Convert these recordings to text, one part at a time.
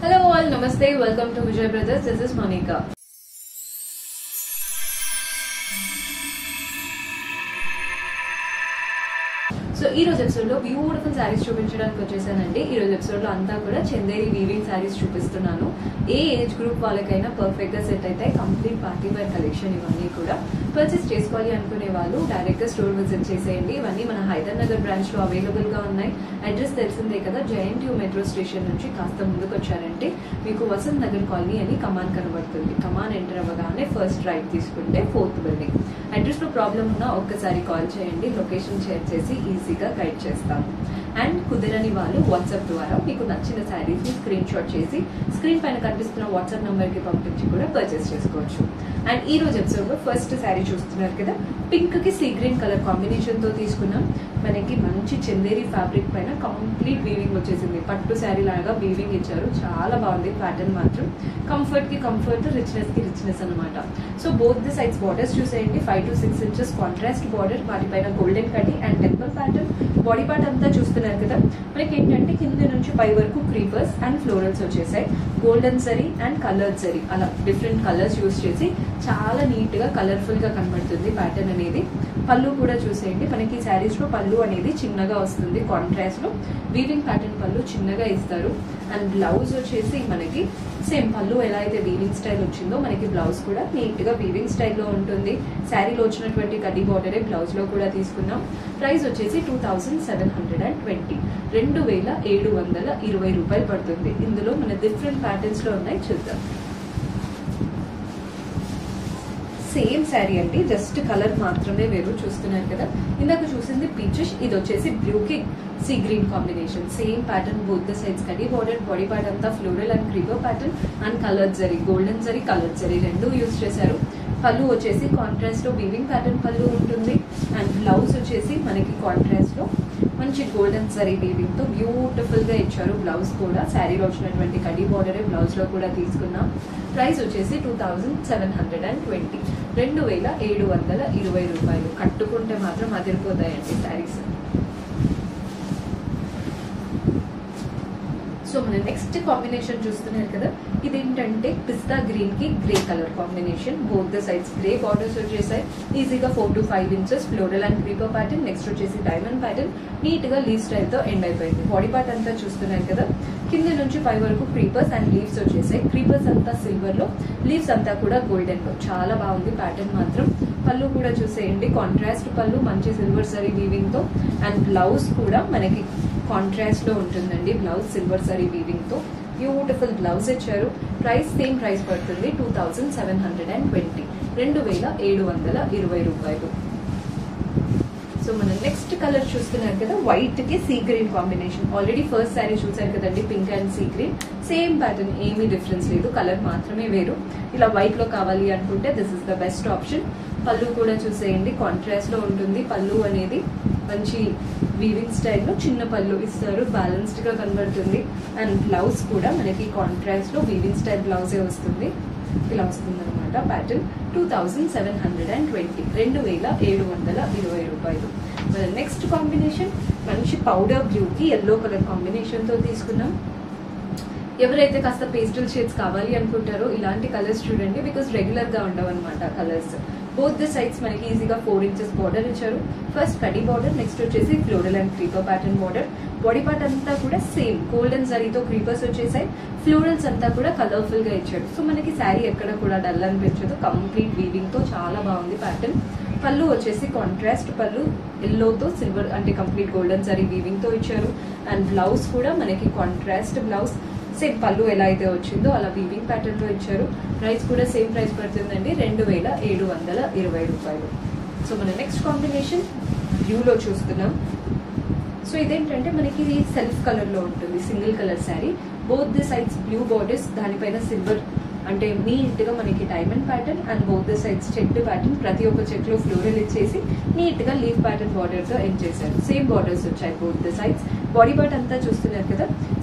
Hello all, Namaste, welcome to Vijay Brothers. This is Monica. So ఈ రోజు episode లో beautiful saris చూపించడానికి వచ్చేసానండి ఈ రోజు ఎపిసోడ్ లో అంతా కూడా చందేరి వీవింగ్ శారీస్ చూపిస్తున్నాను ఏ ఏజ్ గ్రూప్ వాళ్ళకైనా పర్ఫెక్ట్ గా సెట్ అయితే కంప్లీట్ పార్టీ వేర్ కలెక్షన్ ఇవన్నీ కూడా పర్చేస్ చేసుకోవాలి అనుకునే వాళ్ళు డైరెక్ట్ గా స్టోర్ విజిట్ చేసేయండి ఇవన్నీ మన హైదర్ నగర్ బ్రాంచ్ లో అవైలబుల్ గా ఉన్నాయి అడ్రస్ తెలిసిందే కదా జయంట్ యూ మెట్రో స్టేషన్ నుంచి కాస్త ముందుకు వచ్చారంటే మీకు వసంత్ నగర్ కాలనీ అని కమాన్ కనబడుతుంది కమాన్ ఎంటర్ అవ్వగానే ఫస్ట్ రైట్ తీసుకుంటే ఫోర్త్ బిల్డింగ్ అడ్రస్ లో ప్రాబ్లం ఉన్నా ఒక్కసారి కాల్ చేయండి లొకేషన్ షేర్ చేసి ఈజీగా గైడ్ చేస్తాము అండ్ కుదరని వాళ్ళు వాట్సాప్ ద్వారా మీకు నచ్చిన శారీస్ ని స్క్రీన్ షాట్ చేసి స్క్రీన్ పైన కనిపిస్తున్న వాట్సాప్ నంబర్ కి పంపించి కూడా పర్చేస్ చేసుకోవచ్చు అండ్ ఈ రోజు ఎపిసోడ్ లో ఫస్ట్ శారీ చూస్తున్నారు కదా పింక్ కి సీ గ్రీన్ కలర్ కాంబినేషన్ తో తీసుకున్నాం మనకి మంచి చందేరి ఫ్యాబ్రిక్ పైన కంప్లీట్ వీవింగ్ వచ్చేసింది పట్టు శారీ లాగా వీవింగ్ ఇచ్చారు చాలా బాగుంది ప్యాటర్న్ మాత్రం కంఫర్ట్ కి కంఫర్ట్ రిచ్నెస్ కి రిచ్నెస్ అనమాట so both the sides borders చూసేయండి five to six inches contrast border వాటిపైన గోల్డెన్ కటి and temple pattern body part అంతా చూస్తున్నారు కదా మనకి ఏంటంటే కింద నుంచి పై వరకు క్రీపర్స్ అండ్ ఫ్లోరల్స్ వచ్చేసాయి golden zari and colour zari అలా డిఫరెంట్ కలర్స్ యూస్ చేసి చాలా నీట్ గా కలర్ఫుల్ గా కనబడుతుంది ప్యాటర్న్ అనేది పళ్ళు కూడా చూసేయండి మనకి శారీస్ లో పళ్ళు అనేది చిన్నగా వస్తుంది కాంట్రాస్ట్ లో వీవింగ్ ప్యాటర్న్ పళ్ళు చిన్నగా ఇస్తారు అండ్ బ్లౌజ్ వచ్చేసి మనకి సేమ్ పళ్ళు ఎలా అయితే వీవింగ్ స్టైల్ వచ్చిందో మనకి బ్లౌజ్ కూడా నీట్ గా వీవింగ్ స్టైల్లో ఉంటుంది శారీలో వచ్చినటువంటి కడ్డీ బార్డరే బ్లౌజ్ లో కూడా తీసుకున్నాం ప్రైస్ వచ్చేసి two thousand seven hundred and twenty రెండు వేల ఏడు వందల ఇరవై రూపాయలు పడుతుంది ఇందులో మన డిఫరెంట్ ప్యాటర్న్స్ లో ఉన్నాయి చూద్దాం సేమ్ శారీ అండి జస్ట్ కలర్ మాత్రమే వేరు చూస్తున్నారు కదా ఇందాక చూసింది పీచెస్ ఇది వచ్చేసి బ్లూ కి sea green combination same pattern both the sides కడి బార్డర్ బాడీ పార్ట్ అంతా floral and creeper pattern and colour zari golden zari colour zari రెండు యూస్ చేశారు పళ్ళు వచ్చేసి కాంట్రాస్ట్ లో వీవింగ్ ప్యాటర్న్ పళ్ళు ఉంటుంది అండ్ బ్లౌజ్ వచ్చేసి మనకి కాంట్రాస్ట్ లో మంచి గోల్డెన్ జరీ వీవింగ్ తో బ్యూటిఫుల్ గా ఇచ్చారు బ్లౌజ్ కూడా శారీలో వచ్చినటువంటి కడి బార్డర్ బ్లౌజ్ లో కూడా తీసుకున్నాం ప్రైస్ వచ్చేసి two thousand seven hundred and twenty రెండు వేల ఏడు వందల ఇరవై రూపాయలు కట్టుకుంటే మాత్రం అదిరిపోతాయండి శారీస్ సో మన నెక్స్ట్ కాంబినేషన్ చూస్తున్నారు కదా ఇదేంటంటే పిస్తా గ్రీన్ కి grey colour combination both the sides grey borders వచ్చేసాయి ఈజీగా four to five inches floral and creeper pattern next వచ్చేసి డైమండ్ ప్యాటర్న్ నీట్ గా లీవ్ స్టైల్ తో ఎండ్ అయిపోయింది బాడీ పార్ట్ అంతా చూస్తున్నారు కదా కింద నుంచి పై వరకు క్రీపర్స్ అండ్ లీవ్స్ వచ్చేసాయి క్రీపర్స్ అంతా సిల్వర్ లో లీవ్స్ అంతా కూడా గోల్డెన్ లో చాలా బాగుంది ప్యాటర్న్ మాత్రం పళ్ళు కూడా చూసేయండి కాంట్రాస్ట్ పళ్ళు మంచి సిల్వర్ సరీ వీవింగ్ తో అండ్ బ్లౌజ్ కూడా మనకి కాంట్రాస్ట్ లో ఉంటుందండి బ్లౌజ్ సిల్వర్ సరీ వీవింగ్ తో బ్యూటిఫుల్ బ్లౌజ్ ఇచ్చారు ప్రైస్ సేమ్ ప్రైస్ పడుతుంది two thousand seven hundred and twenty రెండు వేల ఏడు వందల ఇరవై రూపాయలు సో మనం నెక్స్ట్ కలర్ చూస్తున్నారు కదా వైట్ కి sea green combination already first sari చూసారు కదండి pink and sea green same pattern ఏమీ డిఫరెన్స్ లేదు కలర్ మాత్రమే వేరు ఇలా వైట్ లో కావాలి అనుకుంటే this is the best option పళ్ళు కూడా చూసేయండి కాంట్రాస్ట్ లో ఉంటుంది పళ్ళు అనేది మంచి వీవింగ్ స్టైల్లో చిన్న పళ్ళు ఇస్తారు బ్యాలెన్స్డ్ గా కనబడుతుంది అండ్ బ్లౌజ్ కూడా మనకి కాంట్రాస్ట్ లో వీవింగ్ స్టైల్ బ్లౌజే వస్తుంది ఇలా వస్తుంది అనమాట pattern two thousand seven hundred and twenty రెండు వేల ఏడు వందల ఇరవై రూపాయలు మన నెక్స్ట్ కాంబినేషన్ మంచి పౌడర్ బ్లూ కి ఎల్లో కలర్ కాంబినేషన్ తో తీసుకున్నాం ఎవరైతే కాస్త పేస్టల్ షేడ్స్ కావాలి అనుకుంటారో ఇలాంటి కలర్స్ చూడండి బికాస్ రెగ్యులర్ గా ఉండవు అనమాట కలర్స్ బోత్ ద సైడ్స్ మనకి ఈజీగా ఫోర్ ఇంచెస్ బార్డర్ ఇచ్చారు ఫస్ట్ కడి బార్డర్ నెక్స్ట్ వచ్చేసి floral and creeper pattern border body part అంతా కూడా సేమ్ గోల్డెన్ జరీతో క్రీపర్స్ వచ్చేసాయి ఫ్లోరల్స్ అంతా కూడా కలర్ఫుల్ గా ఇచ్చారు సో మనకి శారీ ఎక్కడ కూడా డల్ అనిపించదు కంప్లీట్ వీవింగ్ తో చాలా బాగుంది ప్యాటర్న్ పళ్ళు వచ్చేసి కాంట్రాస్ట్ పళ్ళు ఎల్లోతో సిల్వర్ అంటే కంప్లీట్ గోల్డెన్ జరీ వీవింగ్ తో ఇచ్చారు అండ్ బ్లౌజ్ కూడా మనకి కాంట్రాస్ట్ బ్లౌజ్ సేమ్ పళ్ళు ఎలా అయితే వచ్చిందో అలా వీవింగ్ ప్యాటర్న్ లో ఇచ్చారు ప్రైస్ కూడా సేమ్ ప్రైస్ పడుతుందండి రెండు వేల ఏడు వందల ఇరవై రూపాయలు సో మన నెక్స్ట్ కాంబినేషన్ బ్లూలో చూస్తున్నాం సో ఇదేంటంటే మనకి ఇది సెల్ఫ్ కలర్ లో ఉంటుంది single colour sari both the sides blue borders దానిపైన సిల్వర్ అంటే నీట్ గా మనకి diamond pattern and both the sides check pattern ప్రతి ఒక్క చెక్ లో ఫ్లోరల్ ఇచ్చేసి నీట్ గా లీఫ్ ప్యాటర్న్ బార్డర్ తో ఎండ్ చేశారు సేమ్ బార్డర్స్ వచ్చాయి both the sides body part అంతా చూస్తున్నారు కదా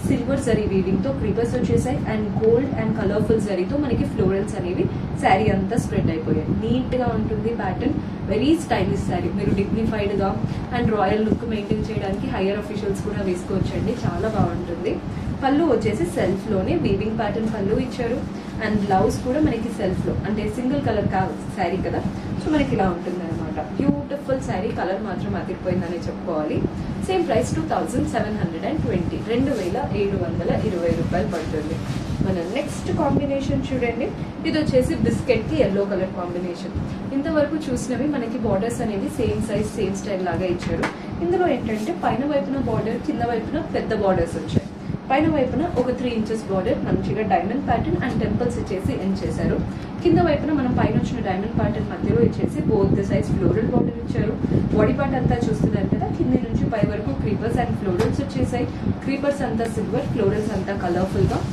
సిల్వర్ జరీ వీవింగ్ తో క్రీపర్స్ వచ్చేసాయి అండ్ గోల్డ్ అండ్ కలర్ఫుల్ జరీతో మనకి ఫ్లోరల్స్ అనేవి శారీ అంతా స్ప్రెడ్ అయిపోయాయి నీట్ గా ఉంటుంది ప్యాటర్న్ వెరీ స్టైలిష్ శారీ మీరు డిగ్నిఫైడ్ గా అండ్ రాయల్ లుక్ మెయింటైన్ చేయడానికి హైయర్ అఫీషియల్స్ కూడా వేసుకోవచ్చండి చాలా బాగుంటుంది పళ్ళు వచ్చేసి సెల్ఫ్ లోనే వీవింగ్ ప్యాటర్న్ పళ్ళు ఇచ్చారు అండ్ బ్లౌజ్ కూడా మనకి సెల్ఫ్ లో అంటే సింగిల్ కలర్ కా శారీ కదా సో మనకి ఇలా ఉంటుంది అనమాట బ్యూటిఫుల్ శారీ కలర్ మాత్రం అతికిపోయిందని చెప్పుకోవాలి same price two thousand seven hundred and twenty రెండు వేల ఏడు వందల ఇరవై రూపాయలు పడుతుంది మన నెక్స్ట్ కాంబినేషన్ చూడండి ఇది వచ్చేసి బిస్కెట్ కి ఎల్లో కలర్ కాంబినేషన్ ఇంతవరకు చూసినవి మనకి బార్డర్స్ అనేవి సేమ్ సైజ్ సేమ్ స్టైల్ లాగా ఇచ్చారు ఇందులో ఏంటంటే పైన వైపున బార్డర్ కింద వైపున పెద్ద బార్డర్స్ వచ్చాయి పైన వైపున ఒక త్రీ ఇంచెస్ బార్డర్ మంచిగా డైమండ్ ప్యాటర్న్ అండ్ టెంపుల్స్ ఇచ్చేసి ఎండ్ చేశారు కింద వైపున మనం పైన వచ్చిన డైమండ్ ప్యాటర్న్ మధ్యలో ఇచ్చేసి బోత్ ద సైజ్ ఫ్లోరల్ బార్డర్ ఇచ్చారు బాడీ పార్ట్ అంతా చూస్తున్నారు కదా కింద నుంచి పై వరకు క్రీపర్స్ అండ్ ఫ్లోరల్స్ వచ్చేసాయి క్రీపర్స్ అంతా సిల్వర్ ఫ్లోరల్స్ అంతా కలర్ఫుల్ గా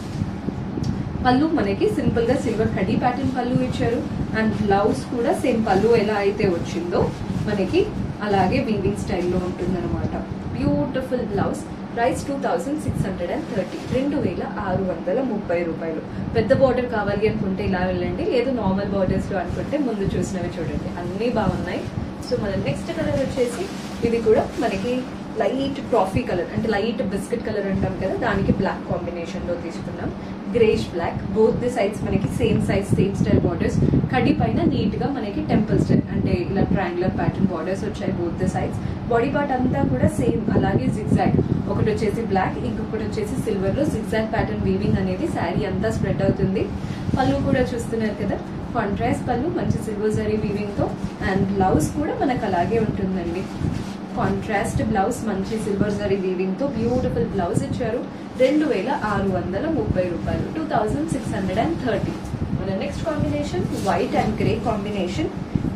పళ్ళు మనకి సింపుల్ గా సిల్వర్ కడీ ప్యాటర్న్ పళ్ళు ఇచ్చారు అండ్ బ్లౌజ్ కూడా సేమ్ పళ్ళు ఎలా అయితే వచ్చిందో మనకి అలాగే వీవింగ్ స్టైల్లో ఉంటుందన్నమాట beautiful blouse price two thousand six hundred and thirty రెండు వేల ఆరు వందల ముప్పై రూపాయలు పెద్ద బార్డర్ కావాలి అనుకుంటే ఇలా వెళ్ళండి లేదు నార్మల్ బార్డర్స్ లో అనుకుంటే ముందు చూసినవి చూడండి అన్నీ బాగున్నాయి సో మన నెక్స్ట్ కలర్ వచ్చేసి ఇది కూడా మనకి లైట్ కాఫీ కలర్ అంటే లైట్ బిస్కెట్ కలర్ అంటాం కదా దానికి బ్లాక్ కాంబినేషన్ లో తీసుకున్నాం greyish black both the sides మనకి same size same style borders కడి పైన నీట్ గా మనకి టెంపుల్ స్టైల్ అంటే ఇలా ట్రయాంగులర్ ప్యాటర్న్ బార్డర్స్ వచ్చాయి both the sides body part అంతా కూడా సేమ్ అలాగే జిగ్జాగ్ ఒకటి వచ్చేసి బ్లాక్ ఇంకొకటి వచ్చేసి సిల్వర్ లో జిగ్జాగ్ ప్యాటర్న్ వీవింగ్ అనేది శారీ అంతా స్ప్రెడ్ అవుతుంది పళ్ళు కూడా చూస్తున్నారు కదా కాంట్రాస్ట్ పళ్ళు మంచి సిల్వర్ జరీ వీవింగ్ తో అండ్ బ్లౌజ్ కూడా మనకు అలాగే ఉంటుందండి కాంట్రాస్ట్ బ్లౌజ్ మంచి సిల్వర్ జరీ వీవింగ్ తో బ్యూటిఫుల్ బ్లౌజ్ ఇచ్చారు రెండు వేల ఆరు వందల ముప్పై రూపాయలు two thousand six hundred and thirty మన next combination white and grey combination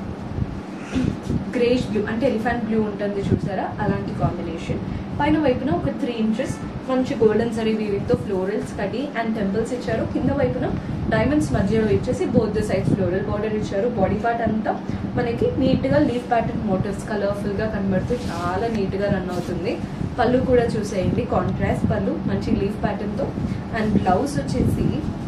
greyish blue అంటే ఎలిఫెంట్ బ్లూ ఉంటుంది చూసారా అలాంటి కాంబినేషన్ పైన వైపున ఒక త్రీ ఇంచెస్ మంచి గోల్డెన్ సరీ వీవింగ్ తో ఫ్లోరల్స్ కటి అండ్ టెంపుల్స్ ఇచ్చారు కింద వైపున డైమండ్స్ మధ్యలో ఇచ్చేసి both the side floral border ఇచ్చారు బాడీ పార్ట్ అంతా మనకి నీట్ గా లీఫ్ ప్యాటర్న్ మోటివ్స్ కలర్ఫుల్ గా కనబడుతూ చాలా నీట్ గా రన్ అవుతుంది పళ్ళు కూడా చూసేయండి కాంట్రాస్ట్ పళ్ళు మంచి లీఫ్ ప్యాటర్న్ తో అండ్ బ్లౌజ్ వచ్చేసి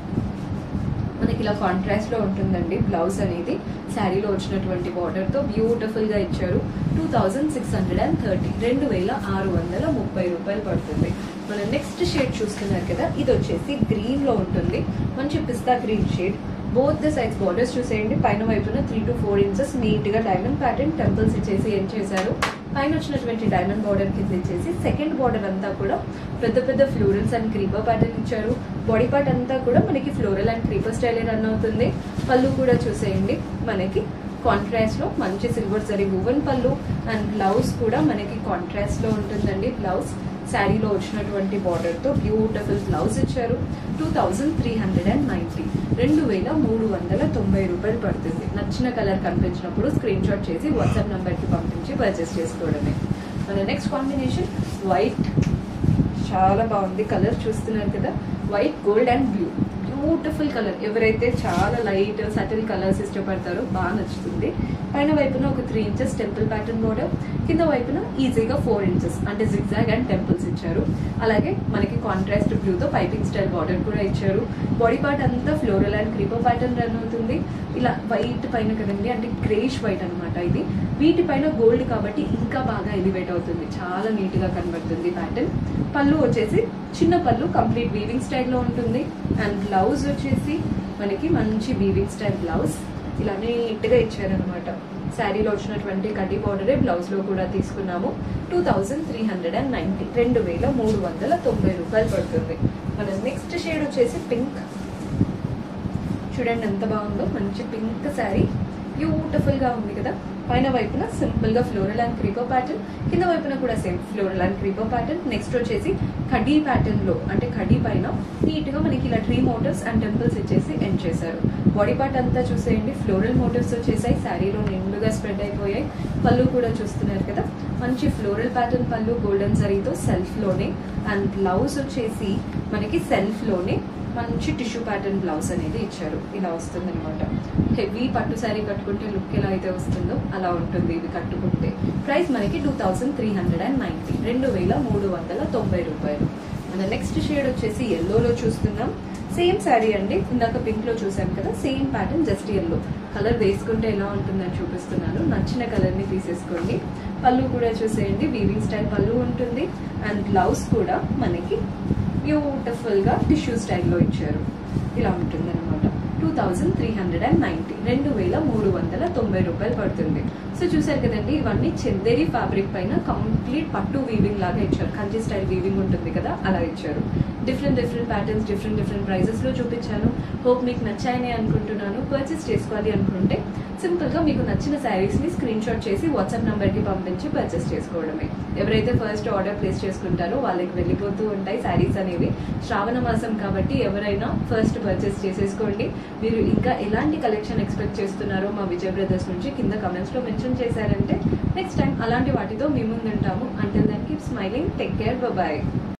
మనకి ఇలా కాంట్రాస్ట్ లో ఉంటుందండి బ్లౌజ్ అనేది శారీలో వచ్చినటువంటి బార్డర్ తో బ్యూటిఫుల్ గా ఇచ్చారు two thousand six hundred and thirty రెండు వేల ఆరు వందల ముప్పై రూపాయలు పడుతుంది మన నెక్స్ట్ షేడ్ చూస్తున్నారు కదా ఇది వచ్చేసి గ్రీన్ లో ఉంటుంది మంచి pista green shade both the sides borders చూసేయండి పైన వైపున three to four inches neat గా డైమండ్ ప్యాటర్న్ టెంపుల్స్ ఇచ్చేసి ఏం చేశారు పైన వచ్చినటువంటి డైమండ్ బార్డర్ కింద ఇచ్చేసి సెకండ్ బార్డర్ అంతా కూడా పెద్ద పెద్ద ఫ్లోరల్స్ అండ్ క్రీపర్ ప్యాటర్న్ ఇచ్చారు బాడీ పార్ట్ అంతా కూడా మనకి floral and creeper style run అవుతుంది పళ్ళు కూడా చూసేయండి మనకి కాంట్రాస్ట్ లో మంచి సిల్వర్ జరీ వువెన్ పళ్ళు అండ్ బ్లౌజ్ కూడా మనకి కాంట్రాస్ట్ లో ఉంటుందండి బ్లౌజ్ శారీలో వచ్చినటువంటి బార్డర్ తో బ్యూటిఫుల్ బ్లౌజ్ ఇచ్చారు two thousand three hundred and ninety రెండు వేల మూడు వందల తొంభై రూపాయలు పడుతుంది నచ్చిన కలర్ కనిపించినప్పుడు స్క్రీన్ షాట్ చేసి వాట్సాప్ నంబర్ కి పంపించి పర్చేస్ చేసుకోవడమే మన నెక్స్ట్ కాంబినేషన్ వైట్ చాలా బాగుంది కలర్ చూస్తున్నారు కదా white gold and blue beautiful colour ఎవరైతే చాలా లైట్ సటిల్ కలర్స్ ఇష్టపడతారో బాగా నచ్చుతుంది పైన వైపున ఒక three inches temple pattern border కింద వైపున ఈజీగా ఫోర్ ఇంచెస్ అంటే జిగ్జాగ్ అండ్ టెంపుల్స్ ఇచ్చారు అలాగే మనకి కాంట్రాస్ట్ బ్లూతో పైపింగ్ స్టైల్ బార్డర్ కూడా ఇచ్చారు బాడీ పార్ట్ అంతా floral and creeper pattern run అవుతుంది ఇలా వైట్ పైన కదండి అంటే గ్రేష్ వైట్ అనమాట ఇది వీటి పైన గోల్డ్ కాబట్టి ఇంకా బాగా ఎలివేట్ అవుతుంది చాలా నీట్ గా కనబడుతుంది ప్యాటర్న్ పళ్ళు వచ్చేసి చిన్న పళ్ళు కంప్లీట్ వీవింగ్ స్టైల్లో ఉంటుంది అండ్ బ్లౌజ్ వచ్చేసి మనకి మంచి వీవింగ్ స్టైల్ బ్లౌజ్ ఇలా నీట్ గా ఇచ్చారనమాట శారీలో వచ్చినటువంటి కడ్డీ బార్డరే బ్లౌజ్ లో కూడా తీసుకున్నాము two thousand three hundred and ninety రెండు వేల మూడు వందల తొంభై రూపాయలు పడుతుంది మన నెక్స్ట్ షేడ్ వచ్చేసి పింక్ చూడండి ఎంత బాగుందో మంచి పింక్ శారీ బ్యూటిఫుల్ గా ఉంది కదా పైన వైపున సింపుల్ గా ఫ్లోరల్ అండ్ క్రీపర్ ప్యాటర్న్ కింద వైపున కూడా same floral and creeper pattern next వచ్చేసి కడీ ప్యాటర్న్ లో అంటే కడీ పైన నీట్ గా మనకి ఇలా ట్రీ మోటివ్స్ అండ్ టెంపుల్స్ ఇచ్చేసి ఎండ్ చేశారు బాడీ పార్ట్ అంతా చూసేయండి ఫ్లోరల్ మోటివ్స్ వచ్చేసాయి శారీలో నిండుగా స్ప్రెడ్ అయిపోయాయి పళ్ళు కూడా చూస్తున్నారు కదా మంచి ఫ్లోరల్ ప్యాటర్న్ పళ్ళు గోల్డెన్ జరీతో సెల్ఫ్ లోనే అండ్ బ్లౌజ్ వచ్చేసి మనకి సెల్ఫ్ లోనే మంచి టిష్యూ ప్యాటర్న్ బ్లౌజ్ అనేది ఇచ్చారు ఇలా వస్తుంది అనమాట హెవీ పట్టు శారీ కట్టుకుంటే లుక్ ఎలా అయితే వస్తుందో అలా ఉంటుంది ఇది కట్టుకుంటే ప్రైస్ మనకి two thousand three hundred and ninety రెండు వేల మూడు వందల తొంభై రూపాయలు అండ్ నెక్స్ట్ షేడ్ వచ్చేసి ఎల్లోలో చూస్తున్నాం సేమ్ శారీ అండి ఇందాక పింక్ లో చూసాం కదా same pattern just yellow colour వేసుకుంటే ఎలా ఉంటుందని చూపిస్తున్నాను నచ్చిన కలర్ ని తీసేసుకోండి పళ్ళు కూడా చూసేయండి వీవింగ్ స్టైల్ పళ్ళు ఉంటుంది అండ్ బ్లౌజ్ కూడా మనకి బ్యూటిఫుల్ గా టిష్యూ స్టైల్లో ఇచ్చారు ఇలా ఉంటుంది అనమాట two thousand three hundred and ninety రెండు వేల మూడు వందల తొంభై రూపాయలు పడుతుంది సో చూసారు కదండి ఇవన్నీ చందేరి ఫ్యాబ్రిక్ పైన కంప్లీట్ పట్టు వీవింగ్ లాగా ఇచ్చారు కంచి స్టైల్ వీవింగ్ ఉంటుంది కదా అలా ఇచ్చారు different different patterns different different prices లో చూపించాను హోప్ మీకు నచ్చాయని అనుకుంటున్నాను పర్చేస్ చేసుకోవాలి అనుకుంటే సింపుల్ గా మీకు నచ్చిన శారీస్ ని స్క్రీన్ షాట్ చేసి వాట్సాప్ నంబర్ కి పంపించి పర్చేస్ చేసుకోవడమే ఎవరైతే ఫస్ట్ ఆర్డర్ ప్లేస్ చేసుకుంటారో వాళ్ళకి వెళ్ళిపోతూ ఉంటాయి శారీస్ అనేవి శ్రావణ మాసం కాబట్టి ఎవరైనా ఫస్ట్ పర్చేస్ చేసేసుకోండి మీరు ఇంకా ఎలాంటి కలెక్షన్ ఎక్స్పెక్ట్ చేస్తున్నారో మా విజయ్ బ్రదర్స్ నుంచి కింద కమెంట్స్ లో మెన్షన్ చేశారంటే నెక్స్ట్ టైం అలాంటి వాటితో మీ ముందు ఉంటాము అంటే దానికి స్మైలింగ్ టేక్ కేర్ బాయ్